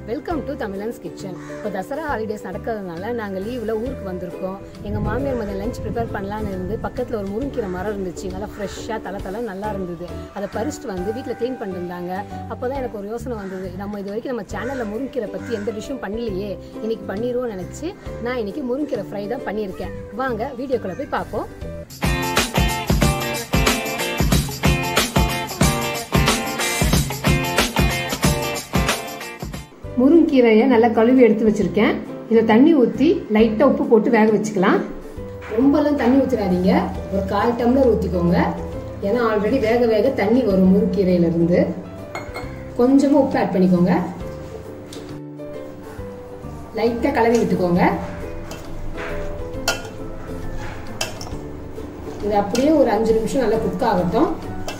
welcome to Tamizhans kitchen இப்போ Dussehra holidays நடக்கிறதுனால நாங்கள் லீவில் ஊருக்கு வந்திருக்கோம் எங்கள் மாமியார் மதியம் லஞ்ச் ப்ரிப்பேர் பண்ணலான்னு இருந்து பக்கத்தில் ஒரு முருங்கீரை மரம் இருந்துச்சு நல்லா ஃப்ரெஷ்ஷாக தலை தலை நல்லா இருந்தது அதை பறிச்சுட்டு வந்து வீட்டில் க்ளீன் பண்ணிருந்தாங்க அப்போ தான் எனக்கு ஒரு யோசனை வந்தது நம்ம இது வரைக்கும் நம்ம சேனலில் முருங்கீரை பற்றி எந்த டிஷ்ஷும் பண்ணலையே இன்னைக்கு பண்ணிடுவோம்னு நினச்சி நான் இன்னைக்கு முருங்கீரை ஃப்ரை தான் பண்ணியிருக்கேன் வாங்க வீடியோக்குள்ளே போய் பார்ப்போம் முருங்கீரையை நல்லா கழுவி எடுத்து வச்சிருக்கேன் இதில் தண்ணி ஊற்றி லைட்டாக உப்பு போட்டு வேக வச்சுக்கலாம் ரொம்பலாம் தண்ணி ஊற்றிடாதீங்க ஒரு கால் டம்ளர் ஊற்றிக்கோங்க ஏன்னா ஆல்ரெடி வேக வேக தண்ணி வரும் முருங்கீரையிலேருந்து கொஞ்சமாக உப்பு ஆட் பண்ணிக்கோங்க லைட்டாக கலவி விட்டுக்கோங்க இது அப்படியே ஒரு அஞ்சு நிமிஷம் நல்லா குக் ஆகட்டும்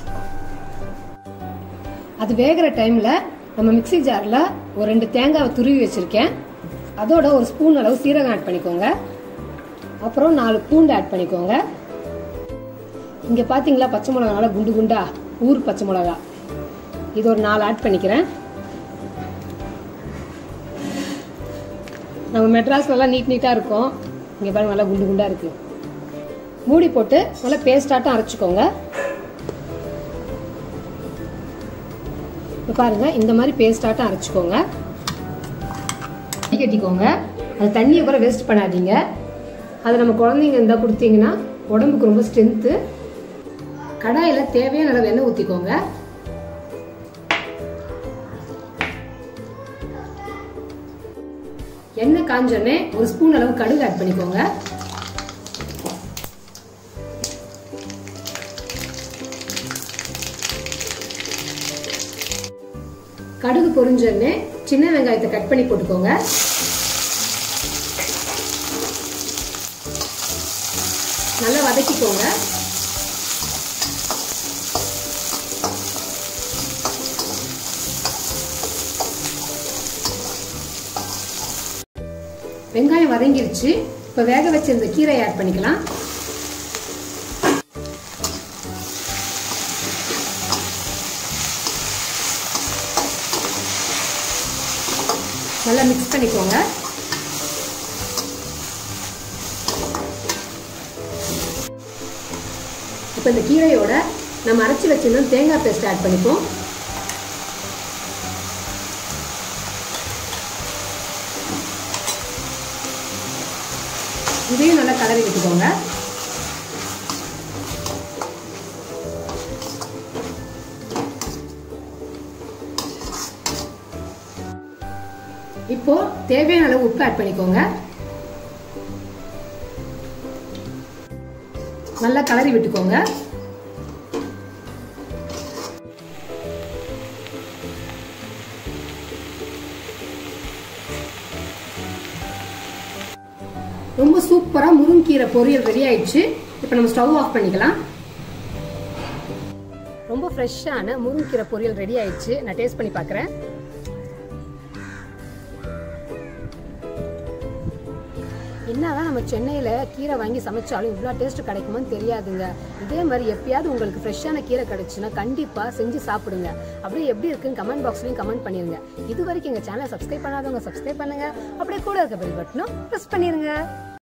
அது வேகிற டைமில் நம்ம மிக்சி ஜாரில் ஒரு ரெண்டு தேங்காவை துருவி வச்சுருக்கேன் அதோட ஒரு ஸ்பூன் அளவு சீரகம் ஆட் பண்ணிக்கோங்க அப்புறம் நாலு பூண்டு ஆட் பண்ணிக்கோங்க இங்கே பார்த்தீங்களா பச்சை மிளகா நல்லா குண்டு குண்டா ஊர் பச்சை மிளகா இது ஒரு நாலு ஆட் பண்ணிக்கிறேன் நம்ம மெட்ராஸ் நல்லா நீட் நீட்டாக இருக்கும் இங்கே பாருங்க நல்லா குண்டு குண்டாக இருக்குது மூடி போட்டு நல்லா பேஸ்டாட்டம் அரைச்சிக்கோங்க இப்போ பாருங்க இந்த மாதிரி பேஸ்டாட்டம் அரைச்சிக்கோங்க கட்டிக்கோங்க அது தண்ணியை கூட வேஸ்ட் பண்ணாதீங்க அதை நம்ம குழந்தைங்க இருந்தால் கொடுத்தீங்கன்னா உடம்புக்கு ரொம்ப ஸ்ட்ரென்த்து கடாயில் தேவையான அளவு எண்ணெய் ஊற்றிக்கோங்க எண்ணெய் காஞ்சோடனே ஒரு ஸ்பூன் அளவு கடுகு ஆட் பண்ணிக்கோங்க கடுகு பொரிஞ்சோடனே சின்ன வெங்காயத்தை கட் பண்ணி போட்டுக்கோங்க நல்லா வதக்கிக்கோங்க வெங்காயம் வதங்கிருச்சு இப்போ வேக வச்சிருந்த கீரையை ஆட் பண்ணிக்கலாம் நல்லா மிக்ஸ் பண்ணிக்கோங்க இப்போ இந்த கீரையோட நம்ம அரைச்சி வச்சிருந்தோம் தேங்காய் பேஸ்ட் ஆட் பண்ணிப்போம் இதையும் நல்லா கலரி விட்டுக்கோங்க இப்போ தேவையான அளவு உப்பு ஆட் பண்ணிக்கோங்க நல்லா கலரி விட்டுக்கோங்க ரொம்ப சூப்பரா முருங்கீரை பொரியல் ரெடி ஆயிடுச்சு இப்போ நம்ம ஸ்டவ் ஆஃப் பண்ணிக்கலாம் ரொம்ப ஃப்ரெஷ்ஷான முருங்கீரை பொரியல் ரெடி ஆயிடுச்சு நான் டேஸ்ட் பண்ணி பார்க்குறேன் என்னதான் நம்ம சென்னையில் கீரை வாங்கி சமைச்சாலும் இவ்வளோ டேஸ்ட் கிடைக்குமான்னு தெரியாதுங்க இதே மாதிரி எப்பயாவது உங்களுக்கு ஃப்ரெஷ்ஷான கீரை கிடைச்சுன்னா கண்டிப்பாக செஞ்சு சாப்பிடுங்க அப்படியே எப்படி இருக்குன்னு கமெண்ட் பாக்ஸ்லையும் கமெண்ட் பண்ணிடுங்க இது வரைக்கும் எங்கள் சேனலை சப்ஸ்கிரைப் பண்ணாதவங்க சப்ஸ்கிரைப் பண்ணுங்க அப்படியே கூட இருக்க பெல் பட்டனும் ப்ரெஸ் பண்ணிடுங்க